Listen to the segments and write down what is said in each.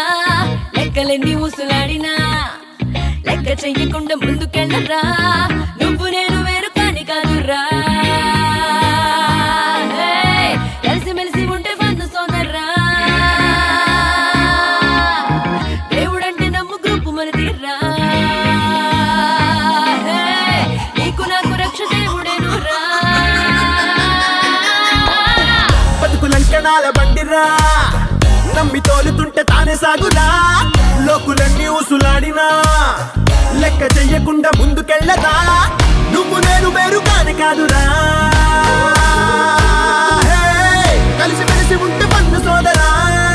లెక్కలెన్ని ఊసులాడినా లెక్క చెయ్యకుండా ముందుకెళ్ళరా నువ్వు నేను వేరు కాని కాదురా హే, కలిసిమెలిసి ఉంటే వంద సోదరా దేవుడంటే నమ్ము గ్రూపు మన తీర్రా హే, నీకు నాకు రక్ష దేవుడేనురా బతుకులంకణాల బండిరా నమ్మి తోలుతుంటే తానే సాగురా లోకులన్నీ ఊసులాడినా లెక్క చెయ్యకుండా ముందుకెళ్ళదా నువ్వు నేను వేరు కాని కాదురా హే, కలిసి మెలిసి ఉంటే పన్ను సోదరా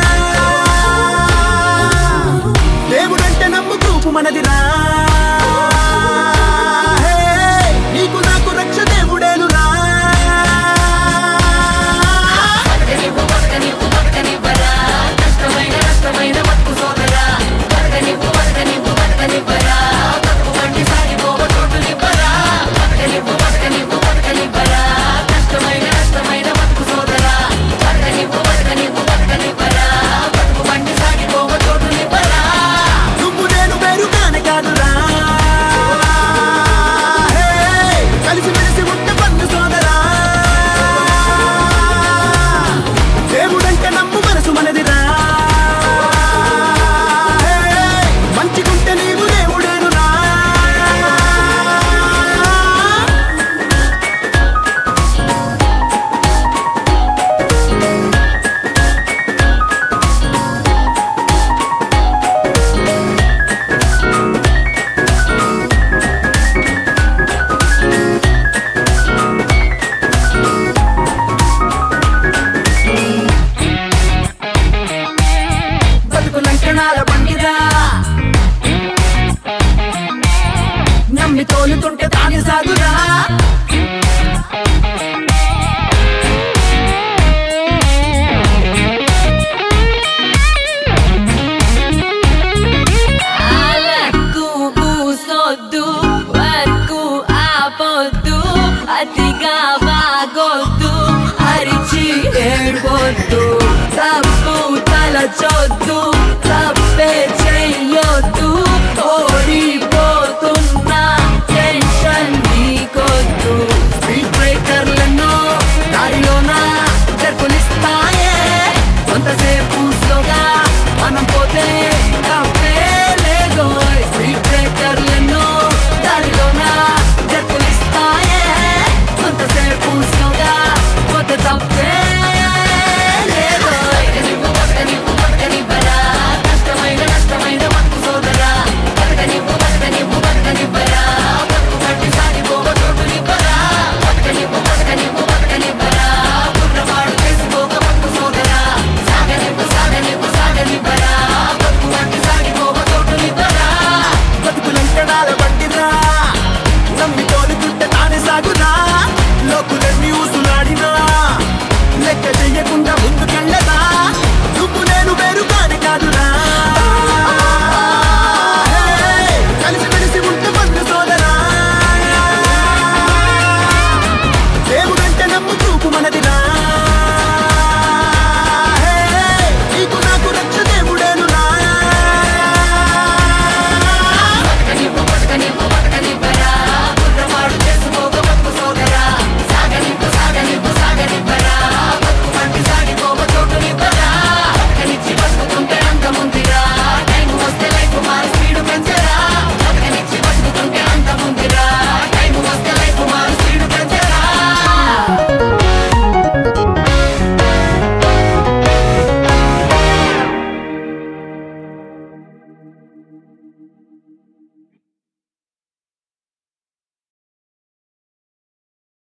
దేవుడంటే నమ్ము గ్రూపు మనదిరా హే, నీకు నాకు రక్ష దేవుడేనురా బతకనివ్వు బతకనివ్వు బతకనివ్వరా కష్టమైన నష్టమైన బతుకు సోదరా బతకనివ్వు బతకనివ్వు బతకనివ్వరా బతుకు వంటి సాగిపోవ చోటునివ్వరా బతకనివ్వు బతకనివ్వు బతకనివ్వరా కష్టమైన నష్టమైన బతుకు సోదరా బతకనివ్వు బతకనివ్వు బతకనివ్వరా బతుకు వంటి సాగిపోవ చోటునివ్వరా నువ్వు నేను వేరు కానే కాదురా హే, కలిసి మెలిసి ఉంటే పన్ను సోదరా దేవుడంటే నమ్ము మనసు మనదిరా హే, మంచిగుంటే నీవు దేవుడేనురా బతుకు లంకణాల బండిరా నమ్మి తోలుతుంటే తానే సాగురా అలకు కూసొద్దు వర్కు ఆపొద్దు అతిగా బాగొద్దు అరిచి ఏడ్వద్దు తప్పు తలచొద్దు